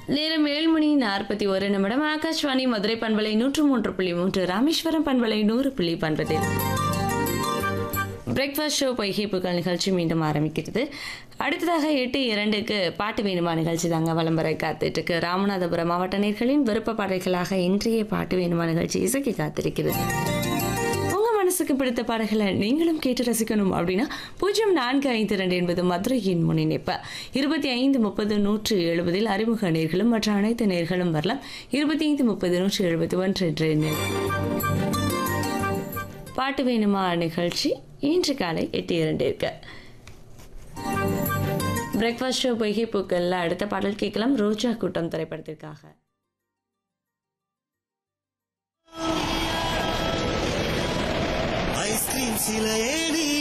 நேரம் ஏழு மணி நாற்பத்தி ஒரு நிமிடம் ஆகாஷ்வாணி மதுரை பண்பலை நூற்று மூன்று புள்ளி மூன்று ராமேஸ்வரம் பண்பலை நூறு புள்ளி பண்பதில் பிரேக்ஃபாஸ்ட் ஷோ பொய்கை புகழ் நிகழ்ச்சி மீண்டும் ஆரம்பிக்கிறது அடுத்ததாக எட்டு இரண்டுக்கு பாட்டு வேணுமா நிகழ்ச்சி தாங்க விளம்பர காத்துட்டு இருக்கு ராமநாதபுரம் மாவட்ட நேர்களின் விருப்ப பாடல்களாக இன்றைய பாட்டு வேணுமா நிகழ்ச்சி இசைக்கு காத்திருக்கிறது உங்க மனசுக்கு பிடித்த பாடல்களை நீங்களும் கேட்டு ரசிக்கணும் அப்படின்னா பூஜ்ஜியம் நான்கு ஐந்து ரெண்டு என்பது மதுரையின் முன்னிணைப்பு இருபத்தி ஐந்து முப்பது நூற்று எழுபதில் அறிமுக நேர்களும் மற்ற அனைத்து நேர்களும் வரலாம் இருபத்தி ஐந்து முப்பது நூற்று எழுபத்தி ஒன்று என்ற எண்ணில் பாட்டு வேணுமா நிகழ்ச்சி இன்று காலை எட்டு இரண்டு இருக்கு பிரேக்ஃபாஸ்ட் ஷோ பொய்கை பூக்கள்ல அடுத்த பாடல் கேட்கலாம் ரோஜா கூட்டம் திரைப்படத்திற்காக ஐஸ்கிரீம் சிலையே நீ